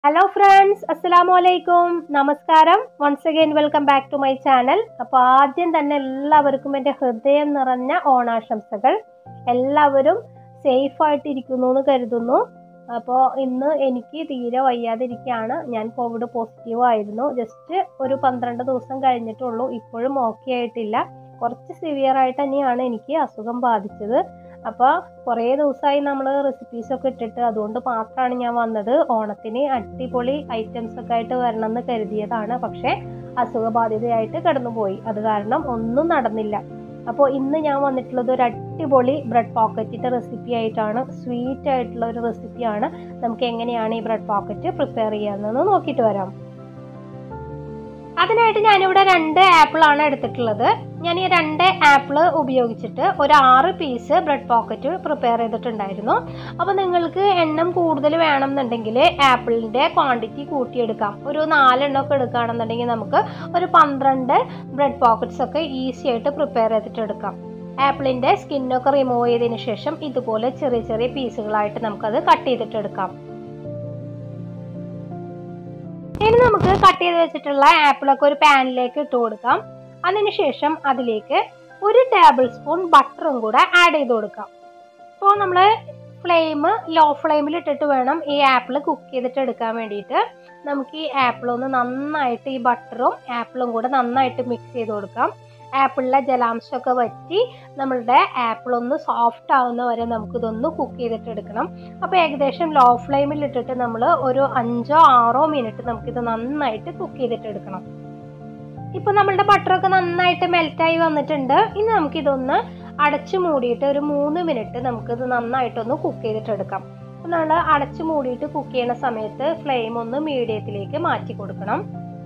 hello friends അസ്സലാമു അലൈക്കും നമസ്കാരം once again welcome back to my channel അപ്പോൾ ആദ്യം തന്നെ എല്ലാവർക്കും എൻ്റെ ഹൃദയം നിറഞ്ഞ ഓണാശംസകൾ എല്ലാവരും സേഫ് ആയിട്ടിരിക്കുന്നു എന്ന് കരുതുന്നു അപ്പോൾ ഇന്ന് എനിക്ക് തീരെ വയ്യാതിരിക്കുകയാണ് ഞാൻ കോവിഡ് പോസിറ്റീവ് ആയിരുന്നു ജസ്റ്റ് ഒരു പന്ത്രണ്ട് ദിവസം കഴിഞ്ഞിട്ടുള്ളൂ ഇപ്പോഴും ഓക്കെ ആയിട്ടില്ല കുറച്ച് സിവിയർ ആയിട്ട് തന്നെയാണ് എനിക്ക് അസുഖം ബാധിച്ചത് അപ്പോൾ കുറേ ദിവസമായി നമ്മൾ റെസിപ്പീസൊക്കെ ഇട്ടിട്ട് അതുകൊണ്ട് മാത്രമാണ് ഞാൻ വന്നത് ഓണത്തിന് അടിപൊളി ഐറ്റംസ് ഒക്കെ ആയിട്ട് വരണം എന്ന് കരുതിയതാണ് പക്ഷേ അസുഖബാധിതയായിട്ട് കടന്നുപോയി അത് കാരണം ഒന്നും നടന്നില്ല അപ്പോൾ ഇന്ന് ഞാൻ വന്നിട്ടുള്ളത് ഒരു അടിപൊളി ബ്രെഡ് പോക്കറ്റിൻ്റെ റെസിപ്പി ആയിട്ടാണ് സ്വീറ്റ് ആയിട്ടുള്ള ഒരു റെസിപ്പിയാണ് നമുക്ക് എങ്ങനെയാണ് ഈ ബ്രെഡ് പോക്കറ്റ് പ്രിപ്പയർ ചെയ്യാമെന്ന് നോക്കിയിട്ട് വരാം അതിനായിട്ട് ഞാനിവിടെ രണ്ട് ആപ്പിളാണ് എടുത്തിട്ടുള്ളത് ഞാൻ ഈ രണ്ട് ആപ്പിൾ ഉപയോഗിച്ചിട്ട് ഒരു ആറ് പീസ് ബ്രെഡ് പോക്കറ്റ് പ്രിപ്പയർ ചെയ്തിട്ടുണ്ടായിരുന്നു അപ്പോൾ നിങ്ങൾക്ക് എണ്ണം കൂടുതൽ വേണമെന്നുണ്ടെങ്കിൽ ആപ്പിളിൻ്റെ ക്വാണ്ടിറ്റി കൂട്ടിയെടുക്കാം ഒരു നാലെണ്ണം ഒക്കെ എടുക്കുകയാണെന്നുണ്ടെങ്കിൽ നമുക്ക് ഒരു പന്ത്രണ്ട് ബ്രെഡ് പോക്കറ്റ്സ് ഒക്കെ ഈസി ആയിട്ട് പ്രിപ്പയർ ചെയ്തിട്ട് എടുക്കാം ആപ്പിളിൻ്റെ സ്കിന്നൊക്കെ റിമൂവ് ചെയ്തതിന് ശേഷം ഇതുപോലെ ചെറിയ ചെറിയ പീസുകളായിട്ട് നമുക്കത് കട്ട് ചെയ്തിട്ട് എടുക്കാം ഇനി നമുക്ക് കട്ട് ചെയ്ത് വെച്ചിട്ടുള്ള ആപ്പിളൊക്കെ ഒരു പാനിലേക്ക് ഇട്ട് കൊടുക്കാം അതിനുശേഷം അതിലേക്ക് ഒരു ടേബിൾ സ്പൂൺ ബട്ടറും കൂടെ ആഡ് ചെയ്ത് കൊടുക്കാം ഇപ്പോൾ നമ്മൾ ഫ്ലെയിം ലോ ഫ്ലെയിമിൽ ഇട്ടിട്ട് വേണം ഈ ആപ്പിൾ കുക്ക് ചെയ്തിട്ട് എടുക്കാൻ വേണ്ടിയിട്ട് നമുക്ക് ഈ ആപ്പിൾ ഒന്ന് നന്നായിട്ട് ഈ ബട്ടറും ആപ്പിളും കൂടെ നന്നായിട്ട് മിക്സ് ചെയ്ത് കൊടുക്കാം ആപ്പിളിലെ ജലാംശമൊക്കെ വറ്റി നമ്മളുടെ ആപ്പിൾ ഒന്ന് സോഫ്റ്റ് ആവുന്ന വരെ നമുക്കിതൊന്ന് കുക്ക് ചെയ്തിട്ട് എടുക്കണം അപ്പോൾ ഏകദേശം ലോ ഫ്ലെയിമിൽ ഇട്ടിട്ട് നമ്മൾ ഒരു അഞ്ചോ ആറോ മിനിറ്റ് നമുക്കിത് നന്നായിട്ട് കുക്ക് ചെയ്തിട്ട് എടുക്കണം ഇപ്പൊ നമ്മളുടെ ബട്ടറൊക്കെ നന്നായിട്ട് മെൽറ്റായി വന്നിട്ടുണ്ട് ഇനി നമുക്കിതൊന്ന് അടച്ചു മൂടിയിട്ട് ഒരു മൂന്ന് മിനിറ്റ് നമുക്കിത് നന്നായിട്ടൊന്ന് കുക്ക് ചെയ്തിട്ട് എടുക്കാം അപ്പോൾ നമ്മൾ അടച്ചു മൂടിയിട്ട് കുക്ക് ചെയ്യുന്ന സമയത്ത് ഫ്ലെയിം ഒന്ന് മീഡിയത്തിലേക്ക് മാറ്റി കൊടുക്കണം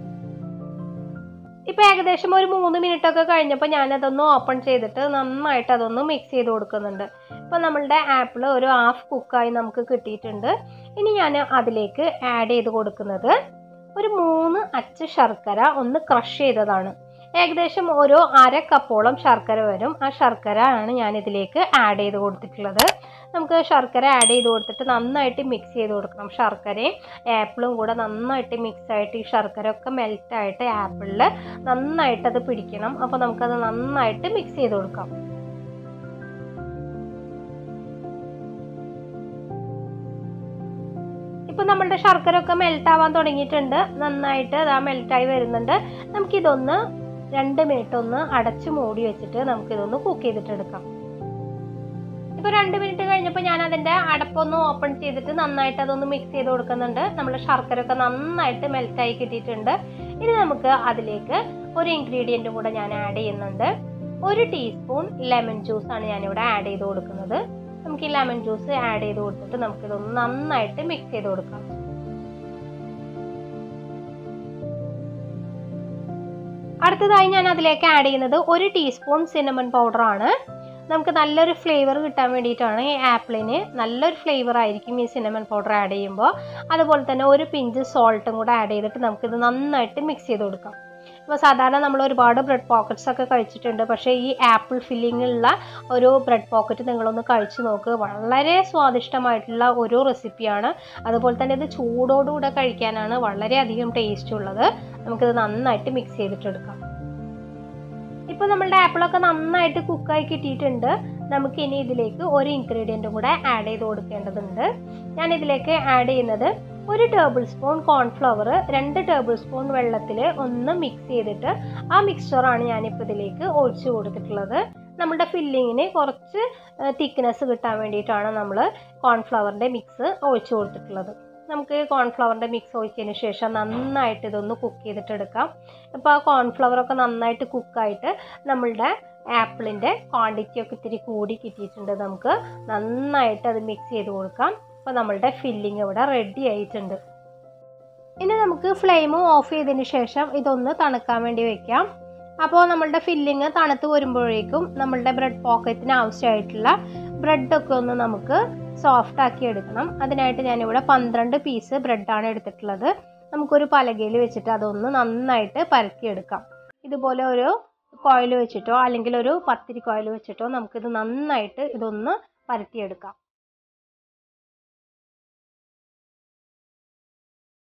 ഇപ്പൊ ഏകദേശം ഒരു മൂന്ന് മിനിറ്റ് ഒക്കെ കഴിഞ്ഞപ്പോൾ ഞാനതൊന്ന് ഓപ്പൺ ചെയ്തിട്ട് നന്നായിട്ട് അതൊന്ന് മിക്സ് ചെയ്ത് കൊടുക്കുന്നുണ്ട് ഇപ്പൊ നമ്മളുടെ ആപ്പിൾ ഒരു ഹാഫ് കുക്കായി നമുക്ക് കിട്ടിയിട്ടുണ്ട് ഇനി ഞാൻ അതിലേക്ക് ആഡ് ചെയ്ത് കൊടുക്കുന്നത് ഒരു മൂന്ന് അച്ച് ശർക്കര ഒന്ന് ക്രഷ് ചെയ്തതാണ് ഏകദേശം ഒരു അര കപ്പോളം ശർക്കര വരും ആ ശർക്കര ആണ് ഞാൻ ഇതിലേക്ക് ആഡ് ചെയ്ത് കൊടുത്തിട്ടുള്ളത് നമുക്ക് ശർക്കര ആഡ് ചെയ്ത് കൊടുത്തിട്ട് നന്നായിട്ട് മിക്സ് ചെയ്ത് കൊടുക്കണം ശർക്കരയും ആപ്പിളും കൂടെ നന്നായിട്ട് മിക്സ് ആയിട്ട് ഈ ശർക്കര ഒക്കെ മെൽറ്റായിട്ട് ആപ്പിളിൽ നന്നായിട്ട് അത് പിടിക്കണം അപ്പോൾ നമുക്കത് നന്നായിട്ട് മിക്സ് ചെയ്ത് കൊടുക്കാം ഇപ്പം നമ്മളുടെ ശർക്കര ഒക്കെ മെൽറ്റ് ആവാൻ തുടങ്ങിയിട്ടുണ്ട് നന്നായിട്ട് അതാ മെൽറ്റായി വരുന്നുണ്ട് നമുക്കിതൊന്ന് രണ്ട് മിനിറ്റ് ഒന്ന് അടച്ചു മൂടി വെച്ചിട്ട് നമുക്കിതൊന്ന് കുക്ക് ചെയ്തിട്ട് എടുക്കാം ഇപ്പോൾ രണ്ട് മിനിറ്റ് കഴിഞ്ഞപ്പോൾ ഞാൻ അതിൻ്റെ അടപ്പൊന്ന് ഓപ്പൺ ചെയ്തിട്ട് നന്നായിട്ട് അതൊന്ന് മിക്സ് ചെയ്ത് കൊടുക്കുന്നുണ്ട് നമ്മുടെ ശർക്കര ഒക്കെ നന്നായിട്ട് മെൽറ്റായി കിട്ടിയിട്ടുണ്ട് ഇനി നമുക്ക് അതിലേക്ക് ഒരു ഇൻഗ്രീഡിയൻറ്റും കൂടെ ഞാൻ ആഡ് ചെയ്യുന്നുണ്ട് ഒരു ടീസ്പൂൺ ലെമൺ ജ്യൂസ് ആണ് ഞാനിവിടെ ആഡ് ചെയ്ത് കൊടുക്കുന്നത് നമുക്ക് ഈ ലെമൺ ജ്യൂസ് ആഡ് ചെയ്ത് കൊടുത്തിട്ട് നമുക്കിതൊന്ന് നന്നായിട്ട് മിക്സ് ചെയ്ത് കൊടുക്കാം അടുത്തതായി ഞാൻ അതിലേക്ക് ആഡ് ചെയ്യുന്നത് ഒരു ടീസ്പൂൺ സിനമൺ പൗഡർ ആണ് നമുക്ക് നല്ലൊരു ഫ്ലേവർ കിട്ടാൻ വേണ്ടിയിട്ടാണ് ഈ ആപ്പിളിന് നല്ലൊരു ഫ്ലേവർ ആയിരിക്കും ഈ സിനമൺ പൗഡർ ആഡ് ചെയ്യുമ്പോൾ അതുപോലെ തന്നെ ഒരു പിഞ്ച് സോൾട്ടും കൂടെ ആഡ് ചെയ്തിട്ട് നമുക്കിത് നന്നായിട്ട് മിക്സ് ചെയ്ത് കൊടുക്കാം ഇപ്പോൾ സാധാരണ നമ്മൾ ഒരുപാട് ബ്രെഡ് പോക്കറ്റ്സ് ഒക്കെ കഴിച്ചിട്ടുണ്ട് പക്ഷേ ഈ ആപ്പിൾ ഫില്ലിംഗ് ഉള്ള ഒരു ബ്രെഡ് പോക്കറ്റ് നിങ്ങളൊന്ന് കഴിച്ചു നോക്ക് വളരെ സ്വാദിഷ്ടമായിട്ടുള്ള ഒരു റെസിപ്പിയാണ് അതുപോലെ തന്നെ ഇത് ചൂടോടുകൂടെ കഴിക്കാനാണ് വളരെയധികം ടേസ്റ്റ് ഉള്ളത് നമുക്കിത് നന്നായിട്ട് മിക്സ് ചെയ്തിട്ടെടുക്കാം ഇപ്പോൾ നമ്മളുടെ ആപ്പിളൊക്കെ നന്നായിട്ട് കുക്കായി കിട്ടിയിട്ടുണ്ട് നമുക്ക് ഇനി ഇതിലേക്ക് ഒരു ഇൻഗ്രീഡിയൻറ്റും കൂടെ ആഡ് ചെയ്ത് കൊടുക്കേണ്ടതുണ്ട് ഞാൻ ഇതിലേക്ക് ആഡ് ചെയ്യുന്നത് ഒരു ടേബിൾ സ്പൂൺ കോൺഫ്ലവർ രണ്ട് ടേബിൾ സ്പൂൺ വെള്ളത്തിൽ ഒന്ന് മിക്സ് ചെയ്തിട്ട് ആ മിക്സ്ചറാണ് ഞാനിപ്പോൾ ഇതിലേക്ക് ഒഴിച്ചു കൊടുത്തിട്ടുള്ളത് നമ്മുടെ ഫില്ലിങ്ങിന് കുറച്ച് തിക്നെസ് കിട്ടാൻ വേണ്ടിയിട്ടാണ് നമ്മൾ കോൺഫ്ലവറിൻ്റെ മിക്സ് ഒഴിച്ചു കൊടുത്തിട്ടുള്ളത് നമുക്ക് കോൺഫ്ലവറിൻ്റെ മിക്സ് ഒഴിച്ചതിന് ശേഷം നന്നായിട്ട് ഇതൊന്ന് കുക്ക് ചെയ്തിട്ടെടുക്കാം അപ്പോൾ ആ കോൺഫ്ലവറൊക്കെ നന്നായിട്ട് കുക്കായിട്ട് നമ്മളുടെ ആപ്പിളിൻ്റെ ക്വാണ്ടിറ്റി ഒക്കെ ഇത്തിരി കൂടി കിട്ടിയിട്ടുണ്ട് നമുക്ക് നന്നായിട്ട് അത് മിക്സ് ചെയ്ത് കൊടുക്കാം അപ്പോൾ നമ്മളുടെ ഫില്ലിങ് ഇവിടെ റെഡി ആയിട്ടുണ്ട് ഇനി നമുക്ക് ഫ്ലെയിം ഓഫ് ചെയ്തതിന് ശേഷം ഇതൊന്ന് തണുക്കാൻ വേണ്ടി വെക്കാം അപ്പോൾ നമ്മളുടെ ഫില്ലിങ് തണുത്ത് വരുമ്പോഴേക്കും നമ്മളുടെ ബ്രെഡ് പോക്കറ്റിന് ആവശ്യമായിട്ടുള്ള ബ്രെഡൊക്കെ ഒന്ന് നമുക്ക് സോഫ്റ്റ് ആക്കി എടുക്കണം അതിനായിട്ട് ഞാനിവിടെ പന്ത്രണ്ട് പീസ് ബ്രെഡാണ് എടുത്തിട്ടുള്ളത് നമുക്കൊരു പലകയിൽ വെച്ചിട്ട് അതൊന്ന് നന്നായിട്ട് പരത്തിയെടുക്കാം ഇതുപോലെ ഒരു കോയിൽ വെച്ചിട്ടോ അല്ലെങ്കിൽ ഒരു പത്തിരി കോയിൽ വെച്ചിട്ടോ നമുക്കിത് നന്നായിട്ട് ഇതൊന്ന് പരത്തിയെടുക്കാം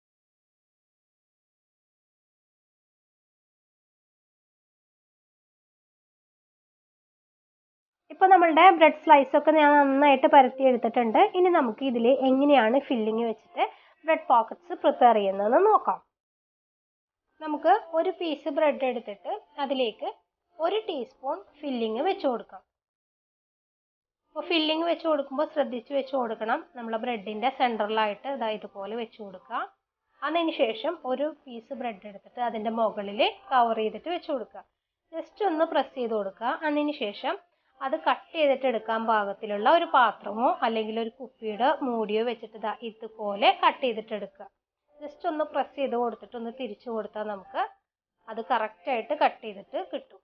ഇപ്പോൾ നമ്മളുടെ ബ്രെഡ് സ്ലൈസ് ഒക്കെ ഞാൻ നന്നായിട്ട് പരത്തി എടുത്തിട്ടുണ്ട് ഇനി നമുക്ക് ഇതിൽ എങ്ങനെയാണ് ഫില്ലിങ് വെച്ചിട്ട് ബ്രെഡ് പോക്കറ്റ്സ് പ്രിപ്പയർ ചെയ്യുന്നതെന്ന് നോക്കാം നമുക്ക് ഒരു പീസ് ബ്രെഡ് എടുത്തിട്ട് അതിലേക്ക് ഒരു ടീസ്പൂൺ ഫില്ലിങ് വെച്ച് കൊടുക്കാം അപ്പോൾ ഫില്ലിങ് വെച്ച് കൊടുക്കുമ്പോൾ ശ്രദ്ധിച്ച് വെച്ച് കൊടുക്കണം നമ്മൾ ബ്രെഡിൻ്റെ സെൻറ്ററിലായിട്ട് ഇതാ ഇതുപോലെ വെച്ച് കൊടുക്കുക അതിന് ശേഷം ഒരു പീസ് ബ്രെഡ് എടുത്തിട്ട് അതിൻ്റെ മുകളിൽ കവർ ചെയ്തിട്ട് വെച്ച് കൊടുക്കുക ജസ്റ്റ് ഒന്ന് പ്രസ് ചെയ്ത് കൊടുക്കുക അതിന് ശേഷം അത് കട്ട് ചെയ്തിട്ട് എടുക്കാൻ പാകത്തിലുള്ള ഒരു പാത്രമോ അല്ലെങ്കിൽ ഒരു കുപ്പിയുടെ മൂടിയോ വെച്ചിട്ട് ഇതാ ഇതുപോലെ കട്ട് ചെയ്തിട്ട് എടുക്കുക ജസ്റ്റ് ഒന്ന് പ്രസ് ചെയ്ത് കൊടുത്തിട്ട് ഒന്ന് തിരിച്ചു കൊടുത്താൽ നമുക്ക് അത് കറക്റ്റായിട്ട് കട്ട് ചെയ്തിട്ട് കിട്ടും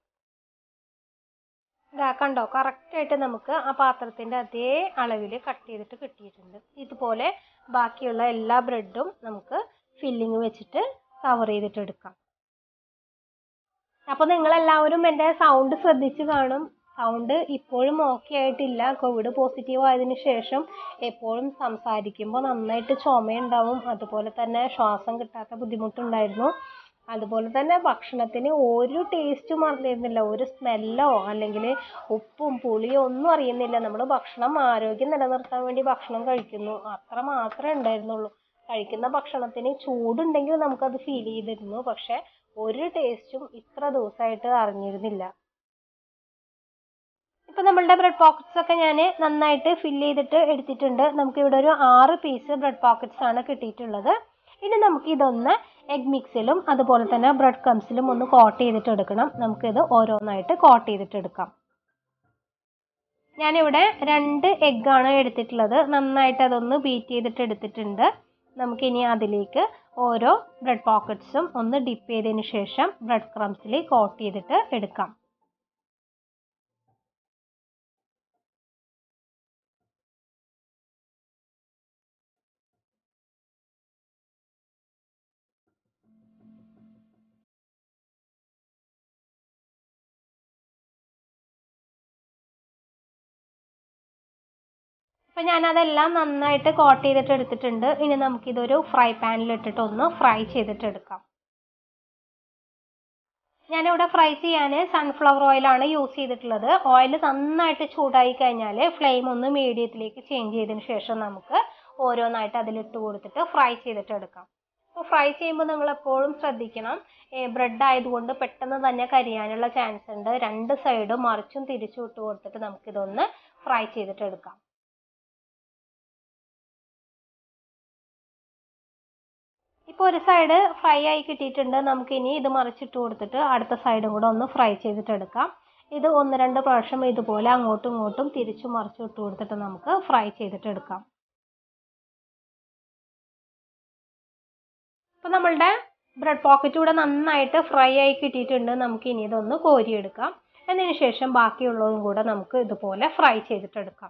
ഇതാ കണ്ടോ കറക്റ്റായിട്ട് നമുക്ക് ആ പാത്രത്തിൻ്റെ അതേ അളവിൽ കട്ട് ചെയ്തിട്ട് കിട്ടിയിട്ടുണ്ട് ഇതുപോലെ ബാക്കിയുള്ള എല്ലാ ബ്രെഡും നമുക്ക് ഫില്ലിങ് വെച്ചിട്ട് കവർ ചെയ്തിട്ട് എടുക്കാം അപ്പോൾ നിങ്ങളെല്ലാവരും എൻ്റെ സൗണ്ട് ശ്രദ്ധിച്ച് കാണും സൗണ്ട് ഇപ്പോഴും ഓക്കെ ആയിട്ടില്ല കോവിഡ് പോസിറ്റീവ് ആയതിനു ശേഷം എപ്പോഴും സംസാരിക്കുമ്പോൾ നന്നായിട്ട് ചുമയുണ്ടാവും അതുപോലെ തന്നെ ശ്വാസം കിട്ടാത്ത ബുദ്ധിമുട്ടുണ്ടായിരുന്നു അതുപോലെ തന്നെ ഭക്ഷണത്തിന് ഒരു ടേസ്റ്റും അറിയുന്നില്ല ഒരു സ്മെല്ലോ അല്ലെങ്കിൽ ഉപ്പും പുളിയോ ഒന്നും അറിയുന്നില്ല നമ്മൾ ഭക്ഷണം ആരോഗ്യം നിലനിർത്താൻ വേണ്ടി ഭക്ഷണം കഴിക്കുന്നു അത്ര മാത്രമേ ഉണ്ടായിരുന്നുള്ളൂ കഴിക്കുന്ന ഭക്ഷണത്തിന് ചൂടുണ്ടെങ്കിൽ നമുക്കത് ഫീൽ ചെയ്തിരുന്നു പക്ഷെ ഒരു ടേസ്റ്റും ഇത്ര ദിവസമായിട്ട് അറിഞ്ഞിരുന്നില്ല ഇപ്പൊ നമ്മളുടെ ബ്രെഡ് പോക്കറ്റ്സ് ഒക്കെ ഞാൻ നന്നായിട്ട് ഫില്ല് ചെയ്തിട്ട് എടുത്തിട്ടുണ്ട് നമുക്ക് ഇവിടെ ഒരു ആറ് പീസ് ബ്രെഡ് പോക്കറ്റ്സ് ആണ് കിട്ടിയിട്ടുള്ളത് ഇനി നമുക്ക് ഇതൊന്ന് എഗ് മിക്സിലും അതുപോലെ തന്നെ ബ്രെഡ് ക്രംസിലും ഒന്ന് കോട്ട് ചെയ്തിട്ട് എടുക്കണം നമുക്കിത് ഓരോന്നായിട്ട് കോട്ട് ചെയ്തിട്ട് എടുക്കാം ഞാനിവിടെ രണ്ട് എഗ്ഗാണ് എടുത്തിട്ടുള്ളത് നന്നായിട്ട് അതൊന്ന് ബീറ്റ് ചെയ്തിട്ട് എടുത്തിട്ടുണ്ട് നമുക്കിനി അതിലേക്ക് ഓരോ ബ്രെഡ് പോക്കറ്റ്സും ഒന്ന് ഡിപ്പ് ചെയ്തതിന് ശേഷം ബ്രെഡ് ക്രംസിൽ കോട്ട് ചെയ്തിട്ട് എടുക്കാം അപ്പം ഞാനതെല്ലാം നന്നായിട്ട് കോട്ട് ചെയ്തിട്ട് എടുത്തിട്ടുണ്ട് ഇനി നമുക്കിതൊരു ഫ്രൈ പാനിൽ ഇട്ടിട്ട് ഒന്ന് ഫ്രൈ ചെയ്തിട്ട് എടുക്കാം ഞാനിവിടെ ഫ്രൈ ചെയ്യാൻ സൺഫ്ലവർ ഓയിലാണ് യൂസ് ചെയ്തിട്ടുള്ളത് ഓയിൽ നന്നായിട്ട് ചൂടായി കഴിഞ്ഞാൽ ഫ്ലെയിം ഒന്ന് മീഡിയത്തിലേക്ക് ചേഞ്ച് ചെയ്തതിന് ശേഷം നമുക്ക് ഓരോന്നായിട്ട് അതിലിട്ട് കൊടുത്തിട്ട് ഫ്രൈ ചെയ്തിട്ട് എടുക്കാം അപ്പോൾ ഫ്രൈ ചെയ്യുമ്പോൾ നിങ്ങൾ എപ്പോഴും ശ്രദ്ധിക്കണം ബ്രെഡ് ആയതുകൊണ്ട് പെട്ടെന്ന് തന്നെ കരിയാനുള്ള ചാൻസ് ഉണ്ട് രണ്ട് സൈഡും മറിച്ചും തിരിച്ചും ഇട്ട് കൊടുത്തിട്ട് നമുക്കിതൊന്ന് ഫ്രൈ ചെയ്തിട്ട് എടുക്കാം ഇപ്പോൾ ഒരു സൈഡ് ഫ്രൈ ആയി കിട്ടിയിട്ടുണ്ട് നമുക്കിനി ഇത് മറിച്ചിട്ട് കൊടുത്തിട്ട് അടുത്ത സൈഡും കൂടെ ഒന്ന് ഫ്രൈ ചെയ്തിട്ട് എടുക്കാം ഇത് ഒന്ന് രണ്ട് പ്രാവശ്യം ഇതുപോലെ അങ്ങോട്ടും ഇങ്ങോട്ടും തിരിച്ചും മറിച്ചും ഇട്ട് കൊടുത്തിട്ട് നമുക്ക് ഫ്രൈ ചെയ്തിട്ട് എടുക്കാം അപ്പോൾ നമ്മളുടെ ബ്രെഡ് പോക്കറ്റ് ഇവിടെ നന്നായിട്ട് ഫ്രൈ ആയി കിട്ടിയിട്ടുണ്ട് നമുക്ക് ഇനി ഇതൊന്ന് കോരിയെടുക്കാം അതിന് ശേഷം ബാക്കിയുള്ളതും കൂടെ നമുക്ക് ഇതുപോലെ ഫ്രൈ ചെയ്തിട്ടെടുക്കാം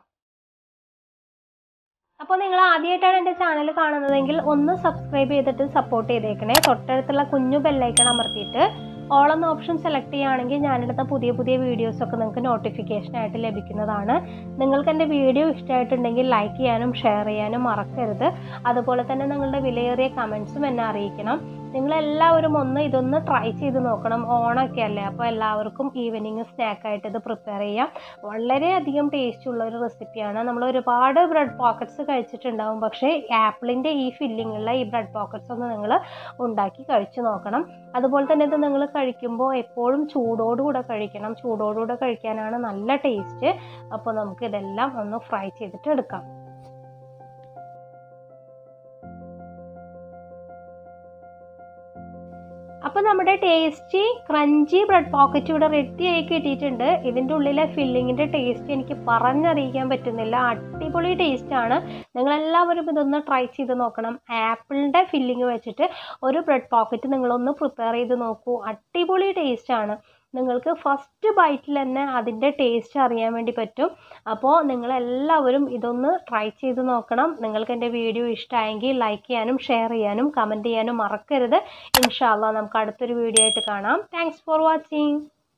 അപ്പോൾ നിങ്ങൾ ആദ്യമായിട്ടാണ് എൻ്റെ ചാനൽ കാണുന്നതെങ്കിൽ ഒന്ന് സബ്സ്ക്രൈബ് ചെയ്തിട്ട് സപ്പോർട്ട് ചെയ്തേക്കണേ തൊട്ടടുത്തുള്ള കുഞ്ഞു ബെല്ലൈക്കൺ അമർത്തിയിട്ട് ഓൾ എന്ന ഓപ്ഷൻ സെലക്ട് ചെയ്യുകയാണെങ്കിൽ ഞാനെടുത്ത പുതിയ പുതിയ വീഡിയോസ് ഒക്കെ നിങ്ങൾക്ക് നോട്ടിഫിക്കേഷൻ ആയിട്ട് ലഭിക്കുന്നതാണ് നിങ്ങൾക്ക് എൻ്റെ വീഡിയോ ഇഷ്ടമായിട്ടുണ്ടെങ്കിൽ ലൈക്ക് ചെയ്യാനും ഷെയർ ചെയ്യാനും മറക്കരുത് അതുപോലെ തന്നെ നിങ്ങളുടെ വിലയേറിയ കമൻസും എന്നെ അറിയിക്കണം നിങ്ങളെല്ലാവരും ഒന്ന് ഇതൊന്ന് ട്രൈ ചെയ്ത് നോക്കണം ഓണമൊക്കെ അല്ലേ അപ്പോൾ എല്ലാവർക്കും ഈവനിങ് സ്നാക്കായിട്ട് ഇത് പ്രിപ്പയർ ചെയ്യാം വളരെയധികം ടേസ്റ്റ് ഉള്ള ഒരു റെസിപ്പിയാണ് നമ്മൾ ഒരുപാട് ബ്രെഡ് പോക്കറ്റ്സ് കഴിച്ചിട്ടുണ്ടാവും പക്ഷേ ആപ്പിളിൻ്റെ ഈ ഫില്ലിങ്ങുള്ള ഈ ബ്രെഡ് പോക്കറ്റ്സ് ഒന്ന് നിങ്ങൾ ഉണ്ടാക്കി കഴിച്ചു നോക്കണം അതുപോലെ തന്നെ ഇത് നിങ്ങൾ കഴിക്കുമ്പോൾ എപ്പോഴും ചൂടോടുകൂടെ കഴിക്കണം ചൂടോടുകൂടെ കഴിക്കാനാണ് നല്ല ടേസ്റ്റ് അപ്പോൾ നമുക്ക് ഇതെല്ലാം ഒന്ന് ഫ്രൈ ചെയ്തിട്ട് എടുക്കാം അപ്പോൾ നമ്മുടെ ടേസ്റ്റി ക്രഞ്ചി ബ്രെഡ് പോക്കറ്റ് ഇവിടെ റെഡി ആയി കിട്ടിയിട്ടുണ്ട് ഇതിൻ്റെ ഉള്ളിലെ ഫില്ലിങ്ങിൻ്റെ ടേസ്റ്റ് എനിക്ക് പറഞ്ഞറിയിക്കാൻ പറ്റുന്നില്ല അടിപൊളി ടേസ്റ്റാണ് നിങ്ങളെല്ലാവരും ഇതൊന്ന് ട്രൈ ചെയ്ത് നോക്കണം ആപ്പിളിൻ്റെ ഫില്ലിങ് വെച്ചിട്ട് ഒരു ബ്രെഡ് പോക്കറ്റ് നിങ്ങളൊന്ന് പ്രിപ്പയർ ചെയ്ത് നോക്കൂ അടിപൊളി ടേസ്റ്റാണ് നിങ്ങൾക്ക് ഫസ്റ്റ് ബൈറ്റിൽ തന്നെ അതിൻ്റെ ടേസ്റ്റ് അറിയാൻ വേണ്ടി പറ്റും അപ്പോൾ നിങ്ങളെല്ലാവരും ഇതൊന്ന് ട്രൈ ചെയ്ത് നോക്കണം നിങ്ങൾക്ക് എൻ്റെ വീഡിയോ ഇഷ്ടമായെങ്കിൽ ലൈക്ക് ചെയ്യാനും ഷെയർ ചെയ്യാനും കമൻറ്റ് ചെയ്യാനും മറക്കരുത് ഇൻഷാല്ല നമുക്ക് അടുത്തൊരു വീഡിയോ ആയിട്ട് കാണാം താങ്ക്സ് ഫോർ വാച്ചിങ്